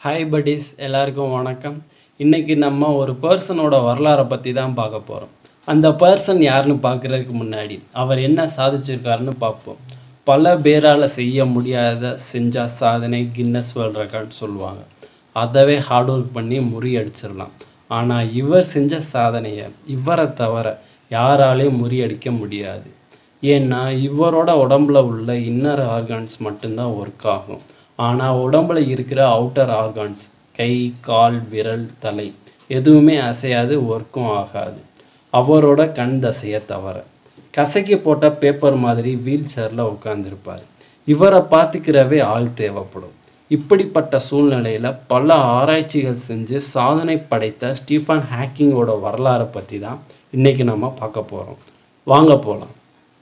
hi buddies எல்லாருக்கும் வணக்கம் இன்றைக்கி நம்ம ஒரு பர்சனோட வரலாறை பற்றி தான் பார்க்க போகிறோம் அந்த பர்சன் யாருன்னு பார்க்குறதுக்கு முன்னாடி அவர் என்ன சாதிச்சிருக்காருன்னு பார்ப்போம் பல பேரால் செய்ய முடியாத செஞ்ச சாதனை கின்னஸ் வேர்ல்ட் ரெக்கார்ட் சொல்லுவாங்க அதவே ஹார்ட் ஒர்க் பண்ணி முறியடிச்சிடலாம் ஆனால் இவர் செஞ்ச சாதனையை இவரை தவிர யாராலையும் முறியடிக்க முடியாது ஏன்னா இவரோட உடம்புல உள்ள இன்னர் ஆர்கான்ஸ் மட்டும்தான் ஒர்க் ஆகும் ஆனால் உடம்புல இருக்கிற அவுட்டர் ஆர்கான்ஸ் கை கால் விரல் தலை எதுவுமே அசையாது ஒர்க்கும் ஆகாது அவரோட கண் தசையை தவிர கசக்கி போட்ட பேப்பர் மாதிரி வீல் சேரில் உட்காந்துருப்பார் இவரை பார்த்துக்கிறவே ஆள் தேவைப்படும் இப்படிப்பட்ட சூழ்நிலையில் பல ஆராய்ச்சிகள் செஞ்சு சாதனை படைத்த ஸ்டீஃபன் ஹேக்கிங்கோட வரலாறை பற்றி தான் இன்றைக்கி நம்ம பார்க்க போகிறோம் வாங்க போகலாம்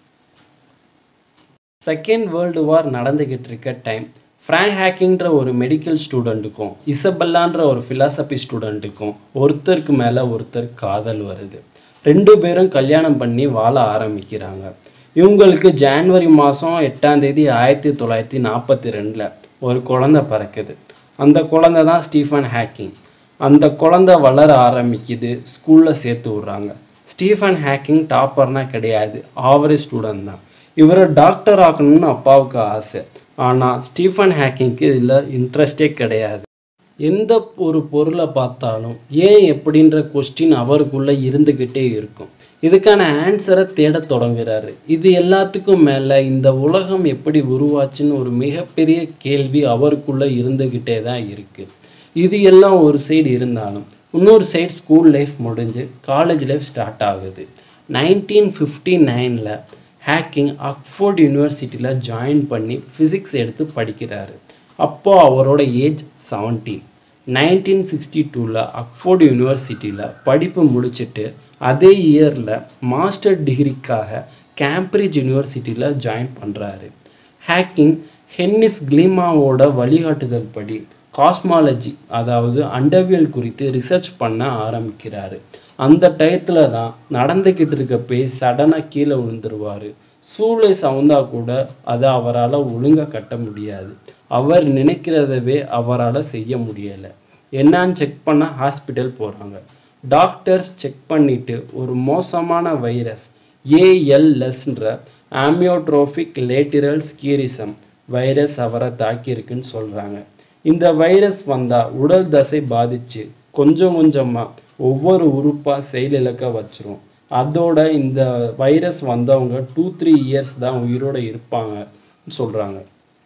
செகண்ட் வேர்ல்டு வார் நடந்துக்கிட்டு இருக்க டைம் ஃப்ராங்க் ஹேக்கிங்ன்ற ஒரு மெடிக்கல் ஸ்டூடெண்ட்டுக்கும் இசபெல்லான்ற ஒரு ஃபிலாசபி ஸ்டூடெண்ட்டுக்கும் ஒருத்தருக்கு மேலே ஒருத்தர் காதல் வருது ரெண்டு பேரும் கல்யாணம் பண்ணி வாழ ஆரம்பிக்கிறாங்க இவங்களுக்கு ஜான்வரி மாதம் எட்டாம் தேதி ஆயிரத்தி தொள்ளாயிரத்தி நாற்பத்தி ரெண்டில் ஒரு குழந்தை பிறக்குது அந்த குழந்தை தான் ஸ்டீஃபன் ஹேக்கிங் அந்த குழந்தை வளர ஆரம்பிக்குது ஸ்கூலில் சேர்த்து விட்றாங்க ஸ்டீஃபன் ஹேக்கிங் டாப்பர்னா கிடையாது ஆவரேஜ் ஸ்டூடெண்ட் தான் இவரை டாக்டர் ஆக்கணும்னு அப்பாவுக்கு ஆசை ஆனால் ஸ்டீஃபன் ஹேக்கிங்க்கு இதில் இன்ட்ரெஸ்டே கிடையாது எந்த ஒரு பொருளை பார்த்தாலும் ஏன் எப்படின்ற கொஸ்டின் அவருக்குள்ளே இருந்துக்கிட்டே இருக்கும் இதுக்கான ஆன்சரை தேடத் தொடங்குறாரு இது எல்லாத்துக்கும் மேலே இந்த உலகம் எப்படி உருவாச்சுன்னு ஒரு மிகப்பெரிய கேள்வி அவருக்குள்ளே இருந்துக்கிட்டே தான் இருக்குது இது எல்லாம் ஒரு சைடு இருந்தாலும் இன்னொரு சைடு ஸ்கூல் லைஃப் முடிஞ்சு காலேஜ் லைஃப் ஸ்டார்ட் ஆகுது நைன்டீன் ஃபிஃப்டி நைனில் ஹேக்கிங் ஆக்ஸ்ஃபோர்ட் யூனிவர்சிட்டியில் ஜாயின் பண்ணி ஃபிசிக்ஸ் எடுத்து படிக்கிறாரு அப்போது அவரோட ஏஜ் செவன்டீன் நைன்டீன் சிக்ஸ்டி டூவில் ஆக்ஸ்ஃபோர்ட் யூனிவர்சிட்டியில் படிப்பு முடிச்சுட்டு அதே இயரில் மாஸ்டர் டிகிரிக்காக கேம்பிரிட்ஜ் யூனிவர்சிட்டியில் ஜாயின் பண்ணுறாரு ஹேக்கிங் ஹென்னிஸ் கிளீமாவோட வழிகாட்டுதல் படி காஸ்மாலஜி அதாவது அண்டவியல் குறித்து ரிசர்ச் பண்ண ஆரம்பிக்கிறாரு அந்த டயத்தில் தான் நடந்துக்கிட்டு இருக்கப்பே சடனாக கீழே விழுந்துருவார் சூளை சவுந்தா கூட அதை அவரால் ஒழுங்காக கட்ட முடியாது அவர் நினைக்கிறதவே அவரால் செய்ய முடியலை என்னான்னு செக் பண்ண ஹாஸ்பிட்டல் போகிறாங்க டாக்டர்ஸ் செக் பண்ணிவிட்டு ஒரு மோசமான வைரஸ் ஏஎல்எஸ்ன்ற ஆமியோட்ரோஃபிக் லேட்டிரல் ஸ்கீரிசம் வைரஸ் அவரை தாக்கியிருக்குன்னு சொல்கிறாங்க இந்த வைரஸ் வந்தால் உடல் தசை பாதித்து கொஞ்சம் கொஞ்சமாக ஒவ்வொரு உறுப்பாக செயலிழக்க வச்சிரும் அதோட இந்த வைரஸ் வந்தவங்க டூ த்ரீ இயர்ஸ் தான் உயிரோடு இருப்பாங்க சொல்கிறாங்க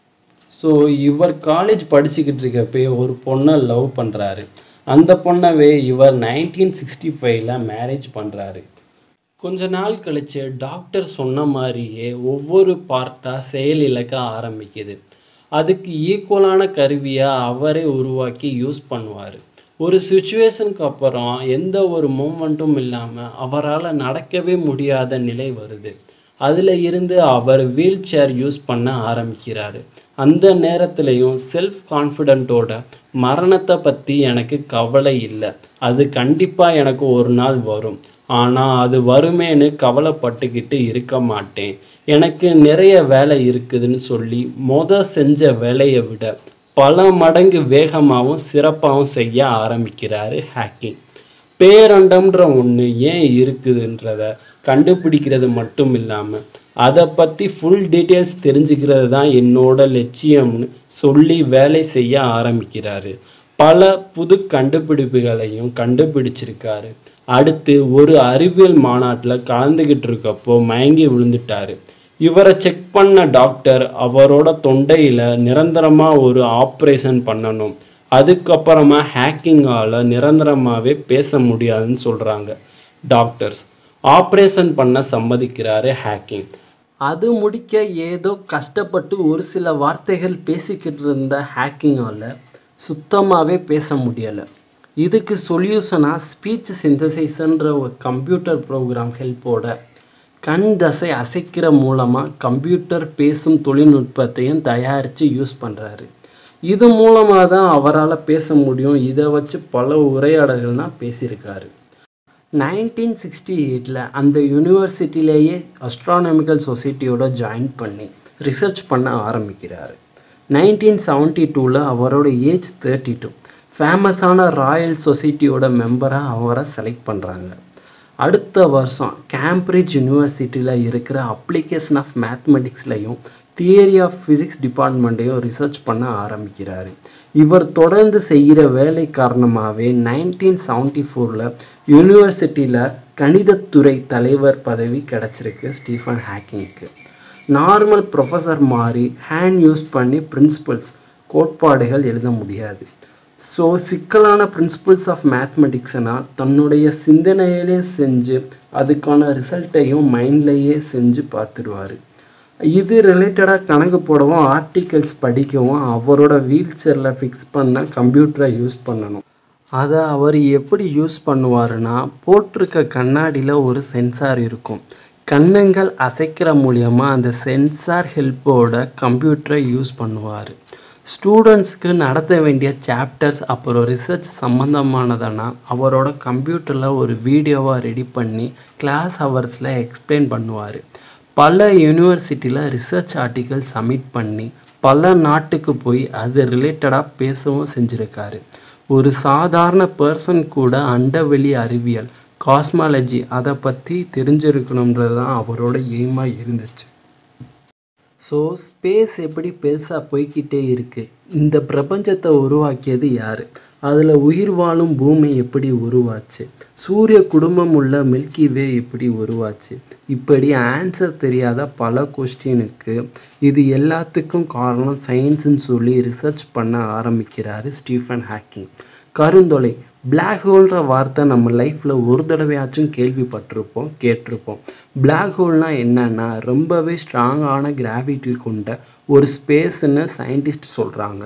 ஸோ இவர் காலேஜ் படிச்சுக்கிட்டு இருக்கப்பே ஒரு பொண்ணை லவ் பண்ணுறாரு அந்த பொண்ணவே இவர் நைன்டீன் சிக்ஸ்டி ஃபைவ்ல மேரேஜ் பண்ணுறாரு கொஞ்ச நாள் கழிச்சு டாக்டர் சொன்ன மாதிரியே ஒவ்வொரு பார்ட்டாக செயல் இழக்க ஆரம்பிக்குது அதுக்கு ஈக்குவலான கருவியாக அவரே உருவாக்கி யூஸ் பண்ணுவார் ஒரு சுச்சுவேஷனுக்கு அப்புறம் எந்த ஒரு மூமெண்ட்டும் இல்லாமல் அவரால் நடக்கவே முடியாத நிலை வருது அதில் இருந்து அவர் வீல் சேர் யூஸ் பண்ண ஆரம்பிக்கிறாரு அந்த நேரத்துலையும் செல்ஃப் கான்ஃபிடென்ட்டோட மரணத்தை பற்றி எனக்கு கவலை இல்லை அது கண்டிப்பாக எனக்கு ஒரு நாள் வரும் ஆனால் அது வருமேன்னு கவலைப்பட்டுக்கிட்டு இருக்க மாட்டேன் எனக்கு நிறைய வேலை இருக்குதுன்னு சொல்லி மொத செஞ்ச வேலையை விட பல மடங்கு வேகமாகவும் சிறப்பாகவும் செய்ய ஆரம்பிக்கிறாரு ஹேக்கிங் பேரண்டம்ன்ற ஒன்று ஏன் இருக்குதுன்றத கண்டுபிடிக்கிறது மட்டும் இல்லாமல் அதை பற்றி ஃபுல் டீட்டெயில்ஸ் தெரிஞ்சுக்கிறது தான் என்னோட லட்சியம்னு சொல்லி வேலை செய்ய ஆரம்பிக்கிறாரு பல புது கண்டுபிடிப்புகளையும் கண்டுபிடிச்சிருக்காரு அடுத்து ஒரு அறிவியல் மாநாட்டில் கலந்துக்கிட்டு இருக்கப்போ மயங்கி விழுந்துட்டாரு இவரை செக் பண்ண டாக்டர் அவரோட தொண்டையில் நிரந்தரமாக ஒரு ஆப்ரேஷன் பண்ணணும் அதுக்கப்புறமா ஹேக்கிங்கால் நிரந்தரமாகவே பேச முடியாதுன்னு சொல்கிறாங்க டாக்டர்ஸ் ஆப்ரேஷன் பண்ண சம்மதிக்கிறாரு ஹேக்கிங் அது முடிக்க ஏதோ கஷ்டப்பட்டு ஒரு சில வார்த்தைகள் பேசிக்கிட்டு இருந்த ஹேக்கிங்கால் சுத்தமாகவே பேச முடியலை இதுக்கு சொல்யூஷனாக ஸ்பீச் சிந்தசைஸ்ன்ற ஒரு கம்ப்யூட்டர் ப்ரோக்ராம் ஹெல்ப்போட கண் தசை அசைக்கிற மூலமாக கம்ப்யூட்டர் பேசும் தொழில்நுட்பத்தையும் தயாரித்து யூஸ் பண்ணுறாரு இது மூலமாக தான் அவரால் பேச முடியும் இதை வச்சு பல உரையாடல்கள்லாம் பேசியிருக்காரு நைன்டீன் சிக்ஸ்டி எயிட்டில் அந்த யூனிவர்சிட்டிலேயே அஸ்ட்ரானமிக்கல் சொசைட்டியோட ஜாயின் பண்ணி ரிசர்ச் பண்ண ஆரம்பிக்கிறாரு நைன்டீன் செவன்ட்டி டூவில் அவரோட ஏஜ் தேர்ட்டி டூ ஃபேமஸான ராயல் சொசைட்டியோட மெம்பராக அவரை செலக்ட் பண்ணுறாங்க அடுத்த வருஷம் கேம்பிரிட்ஜ் யூனிவர்சிட்டியில் இருக்கிற அப்ளிகேஷன் ஆஃப் மேத்மெட்டிக்ஸ்லையும் தியரி ஆஃப் ஃபிசிக்ஸ் டிபார்ட்மெண்ட்டையும் ரிசர்ச் பண்ண ஆரம்பிக்கிறாரு இவர் தொடர்ந்து செய்கிற வேலை காரணமாகவே நைன்டீன் செவன்ட்டி ஃபோரில் யூனிவர்சிட்டியில் கணிதத்துறை தலைவர் பதவி கிடச்சிருக்கு ஸ்டீஃபன் ஹேக்கிங்க்கு நார்மல் ப்ரொஃபஸர் மாதிரி ஹேண்ட் யூஸ் பண்ணி பிரின்சிபல்ஸ் கோட்பாடுகள் எழுத முடியாது ஸோ சிக்கலான பிரின்சிபல்ஸ் ஆஃப் மேத்மெட்டிக்ஸ்னா தன்னுடைய சிந்தனையிலே செஞ்சு அதுக்கான ரிசல்ட்டையும் மைண்ட்லேயே செஞ்சு பார்த்துடுவார் இது ரிலேட்டடாக கணக்கு போடவும் ஆர்டிகல்ஸ் படிக்கவும் அவரோட வீல் சேரில் ஃபிக்ஸ் பண்ண கம்ப்யூட்டரை யூஸ் பண்ணணும் அதை அவர் எப்படி யூஸ் பண்ணுவாருன்னா போட்டிருக்க கண்ணாடியில் ஒரு சென்சார் இருக்கும் கண்ணங்கள் அசைக்கிற மூலியமாக அந்த சென்சார் ஹெல்ப்போட கம்ப்யூட்டரை யூஸ் பண்ணுவார் ஸ்டூடெண்ட்ஸ்க்கு நடத்த வேண்டிய சாப்டர்ஸ் அப்புறம் ரிசர்ச் சம்மந்தமானதுன்னா அவரோட கம்ப்யூட்டரில் ஒரு வீடியோவாக ரெடி பண்ணி கிளாஸ் ஹவர்ஸில் எக்ஸ்பிளைன் பண்ணுவார் பல யூனிவர்சிட்டியில் ரிசர்ச் ஆர்டிக்கல் சப்மிட் பண்ணி பல நாட்டுக்கு போய் அது ரிலேட்டடாக பேசவும் செஞ்சுருக்காரு ஒரு சாதாரண பர்சன் கூட அண்டவெளி அறிவியல் காஸ்மாலஜி அதை பற்றி தெரிஞ்சிருக்கணுன்றது தான் அவரோட எய்மாக இருந்துச்சு ஸோ ஸ்பேஸ் எப்படி பெருசாக போய்க்கிட்டே இருக்குது இந்த பிரபஞ்சத்தை உருவாக்கியது யார் அதில் உயிர் வாழும் பூமி எப்படி உருவாச்சு சூரிய குடும்பம் உள்ள மில்கி வே எப்படி உருவாச்சு இப்படி ஆன்சர் தெரியாத பல கொஸ்டினுக்கு இது எல்லாத்துக்கும் காரணம் சயின்ஸுன்னு சொல்லி ரிசர்ச் பண்ண ஆரம்பிக்கிறாரு ஸ்டீஃபன் ஹேக்கிங் கருந்தொலை பிளாக் ஹோல்ன்ற வார்த்தை நம்ம லைஃப்பில் ஒரு தடவையாச்சும் கேள்விப்பட்டிருப்போம் கேட்டிருப்போம் பிளாக் ஹோல்னால் என்னன்னா ரொம்பவே ஸ்ட்ராங்கான கிராவிட்டி கொண்ட ஒரு ஸ்பேஸ்ன்னு சயின்டிஸ்ட் சொல்கிறாங்க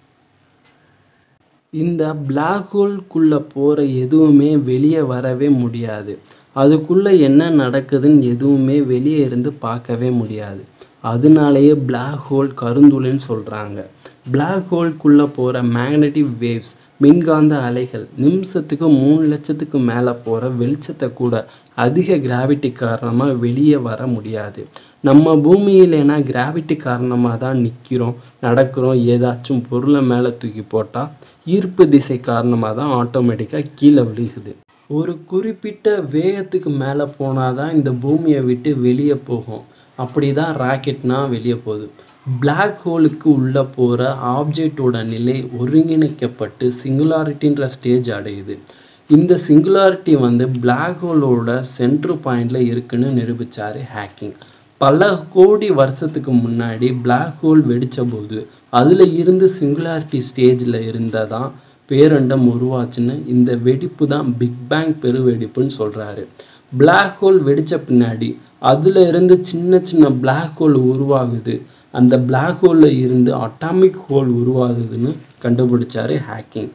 இந்த பிளாக் ஹோல்குள்ளே போகிற எதுவுமே வெளியே வரவே முடியாது அதுக்குள்ளே என்ன நடக்குதுன்னு எதுவுமே வெளியே இருந்து பார்க்கவே முடியாது அதனாலேயே பிளாக் ஹோல் கருந்துளைன்னு சொல்கிறாங்க பிளாக் ஹோல்குள்ளே போகிற மேக்னெட்டிக் வேவ்ஸ் மின்காந்த அலைகள் நிமிஷத்துக்கு மூணு லட்சத்துக்கு மேலே போகிற வெளிச்சத்தை கூட அதிக கிராவிட்டி காரணமாக வெளியே வர முடியாது நம்ம பூமியிலேனா கிராவிட்டி காரணமாக தான் நிற்கிறோம் நடக்கிறோம் ஏதாச்சும் பொருளை மேலே தூக்கி போட்டால் ஈர்ப்பு திசை காரணமாக தான் ஆட்டோமேட்டிக்காக கீழே விழுகுது ஒரு குறிப்பிட்ட வேகத்துக்கு மேலே போனால் தான் இந்த பூமியை விட்டு வெளியே போகும் அப்படி தான் ராக்கெட்னா வெளியே போகுது பிளாக் ஹோலுக்கு உள்ளே போகிற ஆப்ஜெக்டோட நிலை ஒருங்கிணைக்கப்பட்டு சிங்குலாரிட்டின்ற ஸ்டேஜ் அடையுது இந்த சிங்குலாரிட்டி வந்து பிளாக் ஹோலோட சென்ட்ரு பாயிண்டில் இருக்குன்னு நிரூபித்தார் ஹேக்கிங் பல கோடி வருஷத்துக்கு முன்னாடி பிளாக் ஹோல் வெடித்த போது அதில் இருந்து சிங்குலாரிட்டி ஸ்டேஜில் இருந்ததான் பேரண்டம் உருவாச்சுன்னு இந்த வெடிப்பு தான் பிக் பேங் பெருவெடிப்புன்னு சொல்கிறாரு பிளாக் ஹோல் வெடித்த பின்னாடி அதில் இருந்து சின்ன சின்ன பிளாக் ஹோல் உருவாகுது அந்த பிளாக் ஹோலில் இருந்து அட்டாமிக் ஹோல் உருவாகுதுன்னு கண்டுபிடிச்சாரு ஹேக்கிங்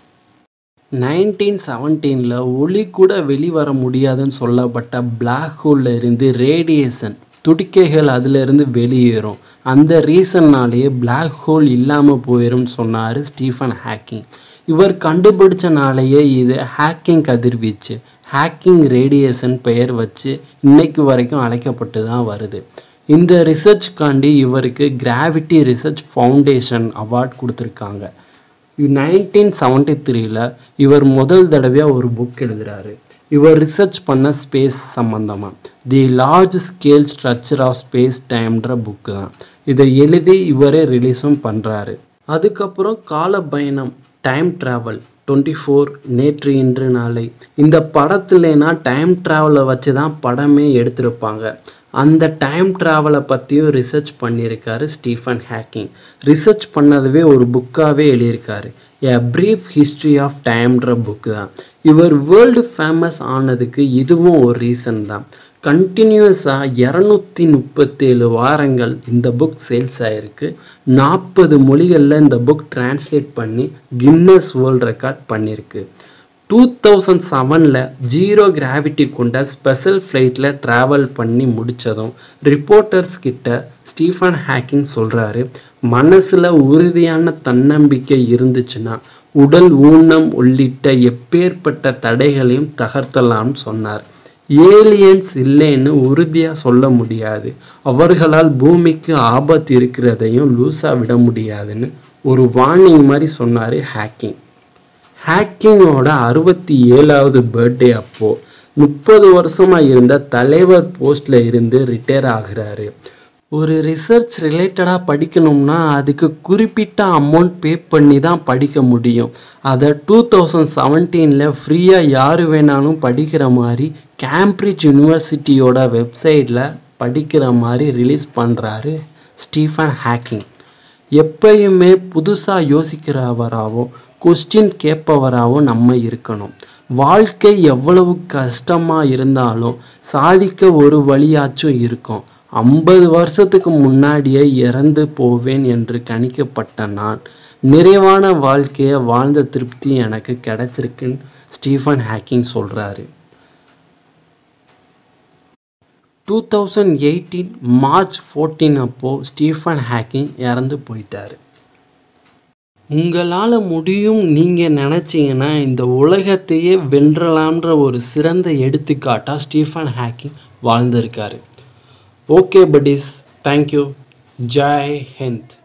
நைன்டீன் செவன்டீனில் ஒளி கூட வெளிவர முடியாதுன்னு சொல்லப்பட்ட பிளாக் ஹோலில் இருந்து ரேடியேஷன் துடிக்கைகள் அதிலிருந்து வெளியேறும் அந்த ரீசன்னாலேயே பிளாக் ஹோல் இல்லாமல் போயிடும்னு சொன்னார் ஸ்டீஃபன் ஹேக்கிங் இவர் கண்டுபிடிச்சனாலேயே இது ஹேக்கிங் கதிர்வீச்சு ஹேக்கிங் ரேடியேஷன் பெயர் வச்சு இன்னைக்கு வரைக்கும் அழைக்கப்பட்டு தான் வருது இந்த ரிசர்ச்காண்டி இவருக்கு கிராவிட்டி ரிசர்ச் ஃபவுண்டேஷன் அவார்ட் கொடுத்துருக்காங்க நைன்டீன் செவன்ட்டி த்ரீல இவர் முதல் தடவையாக ஒரு புக் எழுதுறாரு இவர் ரிசர்ச் பண்ண ஸ்பேஸ் சம்மந்தமாக the large scale structure of space டைம்ன்ற புக்கு தான் இதை எழுதி இவரே ரிலீஸும் பண்ணுறாரு அதுக்கப்புறம் கால பயணம் டைம் ட்ராவல் டுவெண்ட்டி ஃபோர் நேற்று இன்று நாளை இந்த படத்துலனா டைம் ட்ராவலை வச்சு தான் படமே எடுத்திருப்பாங்க அந்த டைம் ட்ராவலை பற்றியும் ரிசர்ச் பண்ணியிருக்காரு ஸ்டீஃபன் ஹேக்கிங் ரிசர்ச் பண்ணதுவே ஒரு புக்காகவே எழுதியிருக்காரு எ ப்ரீஃப் ஹிஸ்ட்ரி ஆஃப் டைம்ன்ற புக்கு தான் இவர் வேர்ல்டு ஃபேமஸ் ஆனதுக்கு இதுவும் ஒரு ரீசன் தான் கண்டினியூஸாக இரநூத்தி முப்பத்தேழு வாரங்கள் இந்த புக் சேல்ஸ் ஆகிருக்கு நாற்பது மொழிகளில் இந்த புக் டிரான்ஸ்லேட் பண்ணி கின்னஸ் வேர்ல்ட் ரெக்கார்ட் பண்ணியிருக்கு டூ தௌசண்ட் செவனில் ஜீரோ கிராவிட்டி கொண்ட ஸ்பெஷல் ஃப்ளைட்டில் ட்ராவல் பண்ணி முடித்ததும் ரிப்போர்ட்டர்ஸ் கிட்ட ஸ்டீஃபன் ஹேக்கிங் சொல்கிறாரு மனசில் உறுதியான தன்னம்பிக்கை இருந்துச்சுன்னா உடல் ஊனம் உள்ளிட்ட எப்பேற்பட்ட தடைகளையும் தகர்த்தலாம்னு சொன்னார் ஏலியன்ஸ் இல்லைன்னு உறுதியாக சொல்ல முடியாது அவர்களால் பூமிக்கு ஆபத்து இருக்கிறதையும் லூஸாக விட முடியாதுன்னு ஒரு வார்னிங் மாதிரி சொன்னார் ஹேக்கிங் ஹேக்கிங்கோட அறுபத்தி ஏழாவது பர்த்டே அப்போது முப்பது வருஷமாக இருந்த தலைவர் போஸ்டில் இருந்து ரிட்டையர் ஆகுறாரு ஒரு ரிசர்ச் ரிலேட்டடாக படிக்கணும்னா அதுக்கு குறிப்பிட்ட அமௌண்ட் பே பண்ணி தான் படிக்க முடியும் அதை டூ தௌசண்ட் செவன்டீனில் ஃப்ரீயாக யார் வேணாலும் படிக்கிற மாதிரி கேம்பிரிட்ஜ் யூனிவர்சிட்டியோட வெப்சைட்டில் படிக்கிற மாதிரி ரிலீஸ் பண்ணுறாரு ஸ்டீஃபன் ஹேக்கிங் எப்பயுமே புதுசாக யோசிக்கிறவராகவும் கொஸ்டின் கேட்பவராகவும் நம்ம இருக்கணும் வாழ்க்கை எவ்வளவு கஷ்டமாக இருந்தாலும் சாதிக்க ஒரு வழியாச்சும் இருக்கும் ஐம்பது வருஷத்துக்கு முன்னாடியே இறந்து போவேன் என்று கணிக்கப்பட்ட நான் நிறைவான வாழ்க்கையை வாழ்ந்த திருப்தி எனக்கு கிடைச்சிருக்குன்னு ஸ்டீஃபன் ஹேக்கிங் சொல்கிறாரு two thousand eighteen March fourteen அப்போது ஸ்டீஃபன் ஹேக்கிங் இறந்து போயிட்டார் உங்களால் முடியும் நீங்கள் நினச்சிங்கன்னா இந்த உலகத்தையே வென்றலாம்ன்ற ஒரு சிறந்த எடுத்துக்காட்டாக ஸ்டீஃபன் ஹேக்கிங் வாழ்ந்திருக்காரு okay buddies thank you Jai Hind